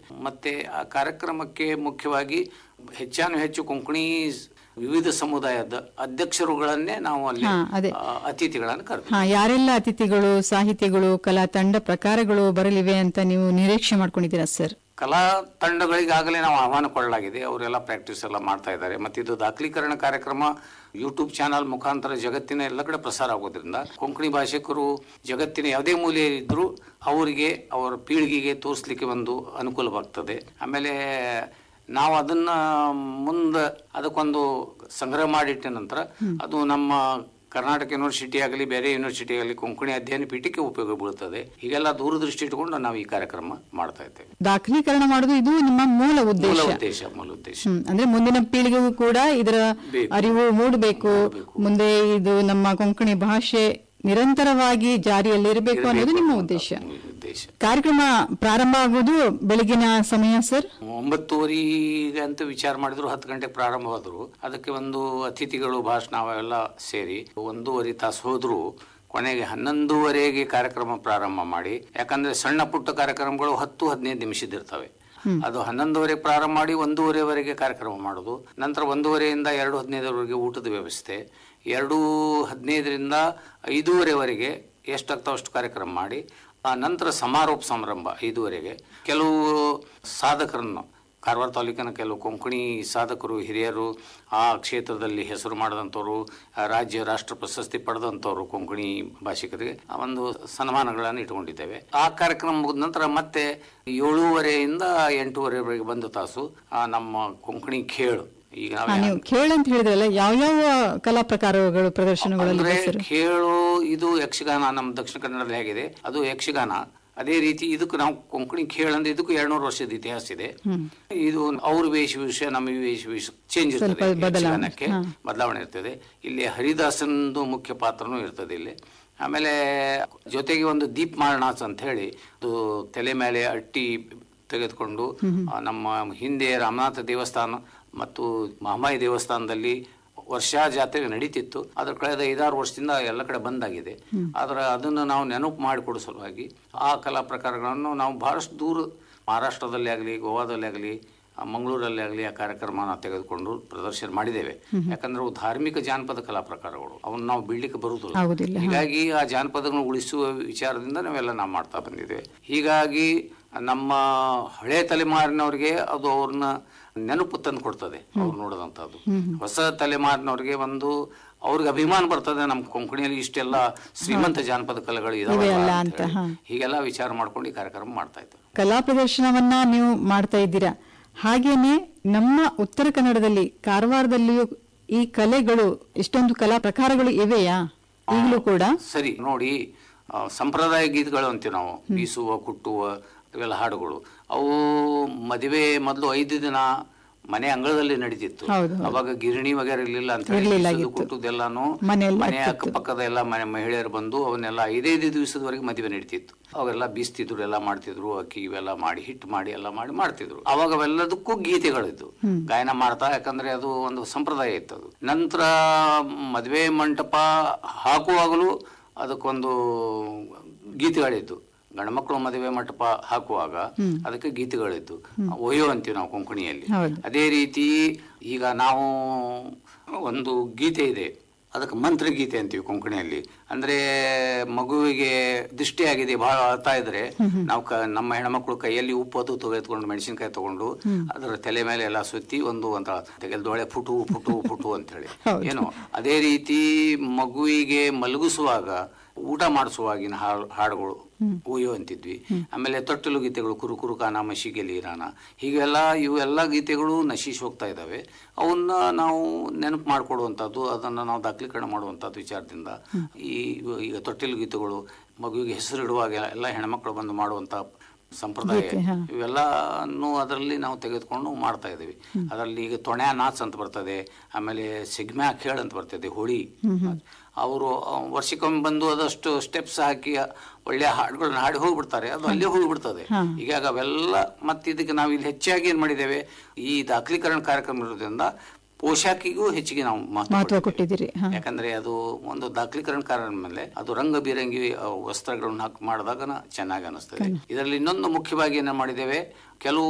ಮತ್ತೆ ಆ ಕಾರ್ಯಕ್ರಮಕ್ಕೆ ಮುಖ್ಯವಾಗಿ ಹೆಚ್ಚಾನು ಹೆಚ್ಚು ಕೊಂಕಣಿ ವಿವಿಧ ಸಮುದಾಯದ ಅಧ್ಯಕ್ಷರುಗಳನ್ನೇ ನಾವು ಅಲ್ಲಿ ಹಾ, ಅದೇ. ಆ, ಅತಿಥಿಗಳನ್ನು ಕರೆದು ಹಾ ಯಾರೆಲ್ಲ ಅತಿಥಿಗಳು ಸಾಹಿತಿಗಳು ಕಲಾ ತಂಡ ಪ್ರಕಾರಗಳು ಬರಲಿವೆ ಅಂತ ನೀವು ನಿರೀಕ್ಷೆ ಮಾಡ್ಕೊಂಡಿದ್ದೀರಾ ಸರ್ ಕಲಾ ತಂಡಗಳಿಗಾಗಲೇ ನಾವು ಆಹ್ವಾನ ಕೊಡಲಾಗಿದೆ ಅವರೆಲ್ಲ ಪ್ರಾಕ್ಟೀಸ್ ಎಲ್ಲ ಮಾಡ್ತಾ ಇದ್ದಾರೆ ಮತ್ತೆ ಇದು ದಾಖಲೀಕರಣ ಕಾರ್ಯಕ್ರಮ ಯೂಟ್ಯೂಬ್ ಚಾನಲ್ ಮುಖಾಂತರ ಜಗತ್ತಿನ ಎಲ್ಲ ಕಡೆ ಪ್ರಸಾರ ಆಗೋದ್ರಿಂದ ಕೊಂಕಣಿ ಭಾಷಿಕರು ಜಗತ್ತಿನ ಯಾವುದೇ ಮೂಲೆ ಇದ್ರೂ ಅವರಿಗೆ ಅವರ ಪೀಳಿಗೆಗೆ ತೋರಿಸ್ಲಿಕ್ಕೆ ಒಂದು ಅನುಕೂಲವಾಗ್ತದೆ ಆಮೇಲೆ ನಾವು ಅದನ್ನ ಮುಂದೆ ಅದಕ್ಕೊಂದು ಸಂಗ್ರಹ ಮಾಡಿಟ್ಟ ನಂತರ ಅದು ನಮ್ಮ ಕರ್ನಾಟಕ ಯೂನಿವರ್ಸಿಟಿ ಆಗಲಿ ಬೇರೆ ಯೂನಿವರ್ಸಿಟಿ ಆಗಲಿ ಕೊಂಕಣಿ ಅಧ್ಯಯನ ಪೀಠಕ್ಕೆ ಉಪಯೋಗ ಬೀಳುತ್ತದೆ ಹೀಗೆಲ್ಲ ದೂರದೃಷ್ಟಿ ಇಟ್ಕೊಂಡು ನಾವು ಈ ಕಾರ್ಯಕ್ರಮ ಮಾಡ್ತಾ ಇದ್ದೇವೆ ದಾಖಲೀಕರಣ ಮಾಡೋದು ಇದು ನಿಮ್ಮ ಮೂಲ ಮೂಲ ಉದ್ದೇಶ ಉದ್ದೇಶ ಮೂಲ ಉದ್ದೇಶ ಹ್ಮ್ ಅಂದ್ರೆ ಮುಂದಿನ ಪೀಳಿಗೆಗೂ ಕೂಡ ಇದರ ಬೇಕು. ಅರಿವು ಮೂಡಬೇಕು ಮುಂದೆ ಇದು ನಮ್ಮ ಕೊಂಕಣಿ ಭಾಷೆ ನಿರಂತರವಾಗಿ ಜಾರಿಯಲ್ಲಿರಬೇಕು ಅನ್ನೋದು ನಿಮ್ಮ ಉದ್ದೇಶ ಮೂಲ ಉದ್ದೇಶ ಕಾರ್ಯಕ್ರಮ ಪ್ರಾರಂಭ ಆಗೋದು ಬೆಳಗಿನ ಸಮಯ ಸರ್ ಒಂಬತ್ತುವರೆಗೆ ಅಂತ ವಿಚಾರ ಮಾಡಿದ್ರು ಹತ್ತು ಗಂಟೆಗೆ ಪ್ರಾರಂಭವಾದ್ರು ಅದಕ್ಕೆ ಒಂದು ಅತಿಥಿಗಳು ಭಾಷಣ ಅವೆಲ್ಲ ಸೇರಿ ಒಂದೂವರೆ ತಾಸು ಹೋದ್ರು ಕೊನೆಗೆ ಹನ್ನೊಂದುವರೆಗೆ ಕಾರ್ಯಕ್ರಮ ಪ್ರಾರಂಭ ಮಾಡಿ ಯಾಕಂದ್ರೆ ಸಣ್ಣ ಪುಟ್ಟ ಕಾರ್ಯಕ್ರಮಗಳು ಹತ್ತು ಹದಿನೈದು ನಿಮಿಷದಿರ್ತವೆ ಅದು ಹನ್ನೊಂದುವರೆ ಪ್ರಾರಂಭ ಮಾಡಿ ಒಂದೂವರೆವರೆಗೆ ಕಾರ್ಯಕ್ರಮ ಮಾಡೋದು ನಂತರ ಒಂದೂವರೆಯಿಂದ ಎರಡು ಹದಿನೈದರವರೆಗೆ ಊಟದ ವ್ಯವಸ್ಥೆ ಎರಡು ಹದಿನೈದರಿಂದ ಐದೂವರೆವರೆಗೆ ಎಷ್ಟಾಗ್ತಾವ ಅಷ್ಟು ಕಾರ್ಯಕ್ರಮ ಮಾಡಿ ಆ ನಂತರ ಸಮಾರೋಪ ಸಮಾರಂಭ ಐದೂವರೆಗೆ ಕೆಲವು ಸಾಧಕರನ್ನು ಕಾರವಾರ ತಾಲೂಕಿನ ಕೆಲವು ಕೊಂಕಣಿ ಸಾಧಕರು ಹಿರಿಯರು ಆ ಕ್ಷೇತ್ರದಲ್ಲಿ ಹೆಸರು ಮಾಡಿದಂಥವ್ರು ಆ ರಾಜ್ಯ ರಾಷ್ಟ್ರ ಪ್ರಶಸ್ತಿ ಪಡೆದಂಥವ್ರು ಕೊಂಕಣಿ ಭಾಷಿಕರಿಗೆ ಆ ಒಂದು ಸನ್ಮಾನಗಳನ್ನು ಇಟ್ಕೊಂಡಿದ್ದೇವೆ ಆ ಕಾರ್ಯಕ್ರಮ ಮುಗಿದ ನಂತರ ಮತ್ತೆ ಏಳೂವರೆಯಿಂದ ಎಂಟೂವರೆವರೆಗೆ ಬಂದ ತಾಸು ಆ ನಮ್ಮ ಕೊಂಕಣಿ ಖೇಳು ಈಗ ಹಾ, ನಾವು ನೀವು ಕೇಳ ಅಂತ ಹೇಳಿದ್ರಲ್ಲ ಯಾವ್ಯಾವ ಕಲಾ ಪ್ರಕಾರಗಳು ಪ್ರದರ್ಶನಗಳಲ್ಲಿ ಅಂದ್ರೆ ಇದೆ ಸರ್ ಕೇಳು ಇದು ಯಕ್ಷಗಾನ ನಮ್ಮ ದಕ್ಷಿಣ ಕನ್ನಡದಲ್ಲಿ ಹೇಗಿದೆ ಅದು ಯಕ್ಷಗಾನ ಅದೇ ರೀತಿ ಇದಕ್ಕೆ ನಾವು ಕೊಂಕಣಿ ಖೇಳ ಅಂದ್ರೆ ಇದಕ್ಕೂ ಎರಡ್ನೂರು ವರ್ಷದ ಇತಿಹಾಸ ಇದೆ ಇದು ಅವ್ರ ವೇಷಭೂಷ ನಮ್ಮ ವೇಷಭೂಷ ಚೇಂಜ್ ಇರ್ತದೆ ಸ್ವಲ್ಪ ಬದಲಾವಣೆ, ಯಕ್ಷಗಾನಕ್ಕೆ ಬದಲಾವಣೆ ಇರ್ತದೆ ಇಲ್ಲಿ ಹರಿದಾಸನದು ಮುಖ್ಯ ಪಾತ್ರನೂ ಇರ್ತದೆ ಇಲ್ಲಿ ಆಮೇಲೆ ಜೊತೆಗೆ ಒಂದು ದೀಪ್ ಮಾರನಾಥ್ ಅಂತ ಹೇಳಿ ಅದು ತಲೆ ಮೇಲೆ ಅಟ್ಟಿ ತೆಗೆದುಕೊಂಡು ಆ, ನಮ್ಮ ಹಿಂದೆ ರಾಮನಾಥ ದೇವಸ್ಥಾನ ಮತ್ತು ಮಹಾಮಾಯಿ ದೇವಸ್ಥಾನದಲ್ಲಿ ವರ್ಷಾ ಜಾತ್ರೆ ನಡೀತಿತ್ತು ಅದ್ರ ಕಳೆದ ಐದಾರು ವರ್ಷದಿಂದ ಎಲ್ಲ ಕಡೆ ಬಂದಾಗಿದೆ ಆದ್ರೆ ಅದನ್ನು ನಾವು ನೆನಪು ಮಾಡಿಕೊಡೋ ಸಲುವಾಗಿ ಆ ಕಲಾ ಪ್ರಕಾರಗಳನ್ನು ನಾವು ಬಹಳಷ್ಟು ದೂರ ಮಹಾರಾಷ್ಟ್ರದಲ್ಲಿ ಆಗಲಿ ಗೋವಾದಲ್ಲಿ ಆಗಲಿ ಮಂಗಳೂರಲ್ಲಿ ಆಗಲಿ ಆ ಕಾರ್ಯಕ್ರಮ ನಾವು ತೆಗೆದುಕೊಂಡು ಪ್ರದರ್ಶನ ಮಾಡಿದ್ದೇವೆ ಯಾಕಂದ್ರೆ ಅವು ಧಾರ್ಮಿಕ ಜಾನಪದ ಕಲಾ ಪ್ರಕಾರಗಳು ಅವನ್ನ ನಾವು ಬಿಡ್ಲಿಕ್ಕೆ ಬರುವುದಿಲ್ಲ ಆಗುದಿಲ್ಲ, ಹಾ. ಹೀಗಾಗಿ ಆ ಜಾನಪದಗಳನ್ನು ಉಳಿಸುವ ವಿಚಾರದಿಂದ ನಾವೆಲ್ಲ ನಾವು ಮಾಡ್ತಾ ಬಂದಿದ್ದೇವೆ ಹೀಗಾಗಿ ನಮ್ಮ ಹಳೆ ತಲೆಮಾರಿನವ್ರಿಗೆ ಅದು ಅವ್ರನ್ನ ನೆನಪು ತಂದು ಕೊಡ್ತದೆ ಅವ್ರು ನೋಡೋದಂಥದ್ದು ಹೊಸ ತಲೆಮಾರಿನವ್ರಿಗೆ ಒಂದು ಅವ್ರಿಗೆ ಅಭಿಮಾನ ಬರ್ತದೆ ನಮ್ಮ ಕೊಂಕಣಿಯಲ್ಲಿ ಇಷ್ಟೆಲ್ಲ ಶ್ರೀಮಂತ ಜಾನಪದ ಕಲೆಗಳು ಇದಾವಲ್ಲ ಇವೆಯಲ್ಲ ಅಂತ ಅಂತ, ಹೇಳಿ. ಹಾ. ಹೀಗೆಲ್ಲ ವಿಚಾರ ಮಾಡ್ಕೊಂಡು ಈ ಕಾರ್ಯಕ್ರಮ ಮಾಡ್ತಾ ಇದ್ದೇವೆ ಕಲಾ ಪ್ರದರ್ಶನವನ್ನ ನೀವು ಮಾಡ್ತಾ ಇದ್ದೀರಾ ಹಾಗೇನೆ ನಮ್ಮ ಉತ್ತರ ಕನ್ನಡದಲ್ಲಿ ಕಾರವಾರದಲ್ಲಿಯೂ ಈ ಕಲೆಗಳು ಇಷ್ಟೊಂದು ಕಲಾ ಪ್ರಕಾರಗಳು ಇವೆಯಾ ಈಗಲೂ ಕೂಡ ಸರಿ ನೋಡಿ ಆ, ಸಂಪ್ರದಾಯ ಗೀತೆಗಳು ಅಂತೀವಿ ನಾವು ಬೀಸುವ ಕುಟ್ಟುವ ಇವೆಲ್ಲ ಹಾಡುಗಳು ಅವು ಮದುವೆ ಮೊದಲು ಐದು ದಿನ ಮನೆ ಅಂಗಳದಲ್ಲಿ ನಡೀತಿತ್ತು ಹೌದು, ಹೌದು. ಅವಾಗ ಗಿರಣಿ ವಗೇರೆ ಇರ್ಲಿಲ್ಲ ಅಂತ ಹೇಳಿ ಇರ್ಲಿಲ್ಲ ಬೀಸುದು ಆಗಿತ್ತು. ಕುಟ್ಟುದೆಲ್ಲಾನು ಮನೆಯಲ್ಲಿ ಮನೆ ಆಗ್ತಿತ್ತು. ಅಕ್ಕಪಕ್ಕದ ಎಲ್ಲ ಮನೆ ಮಹಿಳೆಯರು ಬಂದು ಅವನ್ನೆಲ್ಲ ಐದೈದು ದಿವಸದವರೆಗೆ ಮದುವೆ ನಡೀತಿತ್ತು ಅವೆಲ್ಲ ಬೀಸ್ತಿದ್ರು ಎಲ್ಲ ಮಾಡ್ತಿದ್ರು ಅಕ್ಕಿ ಇವೆಲ್ಲ ಮಾಡಿ ಹಿಟ್ಟು ಮಾಡಿ ಎಲ್ಲ ಮಾಡಿ ಮಾಡ್ತಿದ್ರು ಅವಾಗ ಅವೆಲ್ಲದಕ್ಕೂ ಗೀತೆಗಳಿದ್ದು ಗಾಯನ ಮಾಡ್ತಾ ಯಾಕಂದ್ರೆ ಅದು ಒಂದು ಸಂಪ್ರದಾಯ ಇತ್ತು ಅದು ನಂತರ ಮದುವೆ ಮಂಟಪ ಹಾಕುವಾಗಲೂ ಅದಕ್ಕೊಂದು ಗೀತೆಗಳಿದ್ದು ಗಂಡ್ಮಕ್ಳು ಮದುವೆ ಮಂಟಪ ಹಾಕುವಾಗ ಅದಕ್ಕೆ ಗೀತೆಗಳಿದ್ದು ಒಯ್ಯೋ ಅಂತೀವಿ ನಾವು ಕೊಂಕಣಿಯಲ್ಲಿ ಹೌದು. ಅದೇ ರೀತಿ ಈಗ ನಾವು ಒಂದು ಗೀತೆ ಇದೆ ಅದಕ್ಕೆ ಮಂತ್ರಗೀತೆ ಅಂತೀವಿ ಕೊಂಕಣಿಯಲ್ಲಿ ಅಂದ್ರೆ ಮಗುವಿಗೆ ದೃಷ್ಟಿ ಆಗಿದೆ ಬಹಳ ಅಳ್ತಾ ಇದ್ರೆ ನಾವು ಕ- ನಮ್ಮ ಹೆಣ್ಮಕ್ಳು ಕೈಯಲ್ಲಿ ಉಪ್ಪು ಅದು ತೆಗೆದುಕೊಂಡು ಮೆಣಸಿನಕಾಯಿ ತಗೊಂಡು ಅದರ ತಲೆ ಮೇಲೆ ಎಲ್ಲ ಸುತ್ತಿ ಒಂದು ಅಂತ ತೆಗೆದೊಳೆ ಪುಟು ಪುಟು ಪುಟು ಅಂತ ಹೇಳಿ ಹೌದು. ಏನು ಅದೇ ರೀತಿ ಮಗುವಿಗೆ ಮಲಗಿಸುವಾಗ ಊಟ ಮಾಡಿಸುವಾಗಿನ ಹಾಡು ಹಾಡುಗಳು ಉಯ್ಯೋ ಅಂತಿದ್ವಿ ಆಮೇಲೆ ತೊಟ್ಟಲು ಗೀತೆಗಳು ಕುರು ಕುರು ಕಾನ ಮಶಿಗೆಲಿ ರಾನ ಹೀಗೆಲ್ಲ ಇವೆಲ್ಲ ಗೀತೆಗಳು ನಶಿಸಿ ಹೋಗ್ತಾ ಇದ್ದಾವೆ ಅವನ್ನ ನಾವು ನೆನಪು ಮಾಡಿಕೊಡುವಂಥದ್ದು ಅದನ್ನು ನಾವು ದಾಖಲೀಕರಣ ಮಾಡುವಂಥದ್ದು ವಿಚಾರದಿಂದ ಈ ಈಗ ತೊಟ್ಟಿಲು ಗೀತೆಗಳು ಮಗುವಿಗೆ ಹೆಸರು ಇಡುವಾಗ ಎಲ್ಲ ಹೆಣ್ಮಕ್ಳು ಬಂದು ಮಾಡುವಂಥ ಸಂಪ್ರದಾಯ ಗೀತೆ, ಹಾ. ಇವೆಲ್ಲನೂ ಅದರಲ್ಲಿ ನಾವು ತೆಗೆದುಕೊಂಡು ಮಾಡ್ತಾ ಇದ್ದೀವಿ ಅದರಲ್ಲಿ ಈಗ ತೊಣ್ಯಾ ನಾಚ್ ಅಂತ ಬರ್ತದೆ ಆಮೇಲೆ ಸಿಗ್ಮ್ಯಾ ಖೇಳ್ ಅಂತ ಬರ್ತದೆ ಹೋಳಿ ಅವರು ವರ್ಷಕ್ಕೊಮ್ಮೆ ಬಂದು ಅದಷ್ಟು ಸ್ಟೆಪ್ಸ್ ಹಾಕಿ ಒಳ್ಳೆ ಹಾಡುಗಳನ್ನ ಹಾಡಿ ಹೋಗ್ಬಿಡ್ತಾರೆ ಅದು ಅಲ್ಲೇ ಹೋಗ್ಬಿಡ್ತದೆ ಹೀಗಾಗಿ ಅವೆಲ್ಲ ಮತ್ತೆ ಇದಕ್ಕೆ ನಾವು ಇಲ್ಲಿ ಹೆಚ್ಚಾಗಿ ಏನ್ ಮಾಡಿದ್ದೇವೆ ಈ ದಾಖಲೀಕರಣ ಕಾರ್ಯಕ್ರಮ ಇರೋದ್ರಿಂದ ಪೋಷಾಕಿಗೂ ಹೆಚ್ಚಿಗೆ ನಾವು ಮಹತ್ವ ಮಹತ್ವ ಕೊಟ್ಟಿದ್ದೇವೆ. ಕೊಟ್ಟಿದ್ದೀರಿ ಹಾ. ಯಾಕಂದ್ರೆ ಅದು ಒಂದು ದಾಖಲೀಕರಣ ಕಾರಣ ಮೇಲೆ ಅದು ರಂಗ ಬಿರಂಗಿ ಆ, ವಸ್ತ್ರಗಳನ್ನು ಹಾಕಿ ಮಾಡಿದಾಗ ಚೆನ್ನಾಗಿ ಅನಿಸ್ತದೆ ಇದರಲ್ಲಿ ಇನ್ನೊಂದು ಮುಖ್ಯವಾಗಿ ಏನ ಮಾಡಿದ್ದೇವೆ ಕೆಲವು